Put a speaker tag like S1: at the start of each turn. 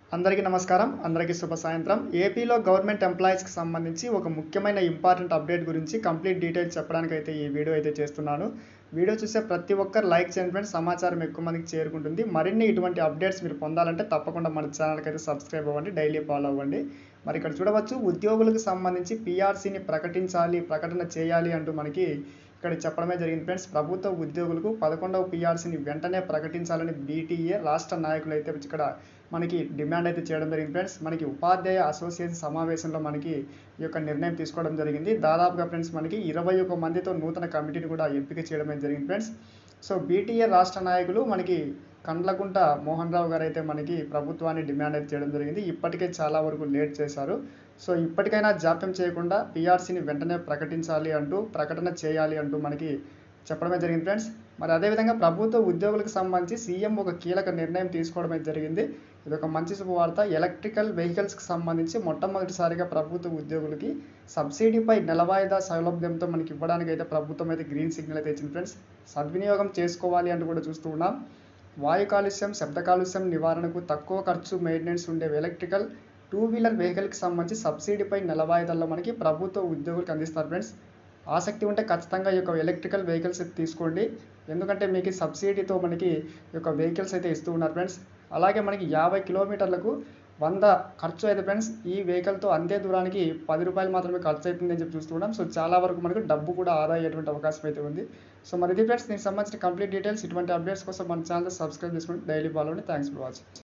S1: అందరికీ నమస్కారం అందరికీ శుభ సాయంత్రం ఏపీలో గవర్నమెంట్ ఎంప్లాయీస్కి సంబంధించి ఒక ముఖ్యమైన ఇంపార్టెంట్ అప్డేట్ గురించి కంప్లీట్ డీటెయిల్స్ చెప్పడానికి అయితే ఈ వీడియో అయితే చేస్తున్నాను వీడియో చూసే ప్రతి ఒక్కరు లైక్ చేయండి ఫ్రెండ్స్ సమాచారం ఎక్కువ మందికి చేరుకుంటుంది మరిన్ని ఇటువంటి అప్డేట్స్ మీరు పొందాలంటే తప్పకుండా మన ఛానల్కి అయితే సబ్స్క్రైబ్ అవ్వండి డైలీ ఫాలో అవ్వండి మరి ఇక్కడ చూడవచ్చు ఉద్యోగులకు సంబంధించి పీఆర్సీని ప్రకటించాలి ప్రకటన చేయాలి అంటూ మనకి ఇక్కడ చెప్పడమే జరిగింది ఫ్రెండ్స్ ప్రభుత్వ ఉద్యోగులకు పదకొండవ పీఆర్సీని వెంటనే ప్రకటించాలని బీటీఏ రాష్ట్ర నాయకులు అయితే ఇక్కడ మనకి డిమాండ్ అయితే చేయడం జరిగింది ఫ్రెండ్స్ మనకి ఉపాధ్యాయ అసోసియేషన్ సమావేశంలో మనకి ఈ యొక్క నిర్ణయం తీసుకోవడం జరిగింది దాదాపుగా ఫ్రెండ్స్ మనకి ఇరవై ఒక మందితో నూతన కమిటీని కూడా ఎంపిక చేయడం అయితే జరిగింది ఫ్రెండ్స్ సో బీటీఏ రాష్ట్ర నాయకులు మనకి కండ్లకుంట మోహన్ రావు గారు అయితే మనకి ప్రభుత్వాన్ని డిమాండ్ అయితే చేయడం జరిగింది ఇప్పటికే చాలా వరకు లేట్ చేశారు సో ఇప్పటికైనా జాప్యం చేయకుండా పీఆర్సీని వెంటనే ప్రకటించాలి అంటూ ప్రకటన చేయాలి అంటూ మనకి చెప్పడమే జరిగింది ఫ్రెండ్స్ మరి అదేవిధంగా ప్రభుత్వ ఉద్యోగులకు సంబంధించి సీఎం ఒక కీలక నిర్ణయం తీసుకోవడం అయితే జరిగింది ఇది ఒక మంచి శుభవార్త ఎలక్ట్రికల్ వెహికల్స్కి సంబంధించి మొట్టమొదటిసారిగా ప్రభుత్వ ఉద్యోగులకి సబ్సిడీపై నెలవాయిదా సౌలభ్యంతో మనకి ఇవ్వడానికి అయితే ప్రభుత్వం అయితే గ్రీన్ సిగ్నల్ అయితే ఇచ్చింది ఫ్రెండ్స్ సద్వినియోగం చేసుకోవాలి అంటూ కూడా చూస్తూ ఉన్నాం వాయు కాలుష్యం శబ్ద కాలుష్యం నివారణకు తక్కువ ఖర్చు మెయింటెనెన్స్ ఉండే ఎలక్ట్రికల్ టూ వీలర్ వెహికల్కి సంబంధించి సబ్సిడీపై నెల వాయిదాల్లో మనకి ప్రభుత్వ ఉద్యోగులకు అందిస్తారు ఫ్రెండ్స్ ఆసక్తి ఉంటే ఖచ్చితంగా ఈ యొక్క ఎలక్ట్రికల్ వెహికల్స్ అయితే తీసుకోండి ఎందుకంటే మీకు సబ్సిడీతో మనకి ఈ యొక్క వెహికల్స్ అయితే ఇస్తూ ఉన్నారు ఫ్రెండ్స్ అలాగే మనకి యాభై కిలోమీటర్లకు వంద ఖర్చు అయితే ఫ్రెండ్స్ ఈ వెహికల్తో అంతే దూరానికి పది రూపాయలు మాత్రమే ఖర్చు అవుతుంది అని చెప్పి చూస్తున్నాం సో చాలా వరకు మనకు డబ్బు కూడా ఆదా అయ్యేటువంటి అవకాశం అయితే ఉంది సో మరి ఇది ఫ్రెండ్స్ దీనికి సంబంధించిన కంప్లీట్ డీటెయిల్స్ ఇటువంటి అప్డేట్స్ కోసం మన ఛానల్ సబ్స్క్రైబ్ చేసుకోండి daily follow thanks for watching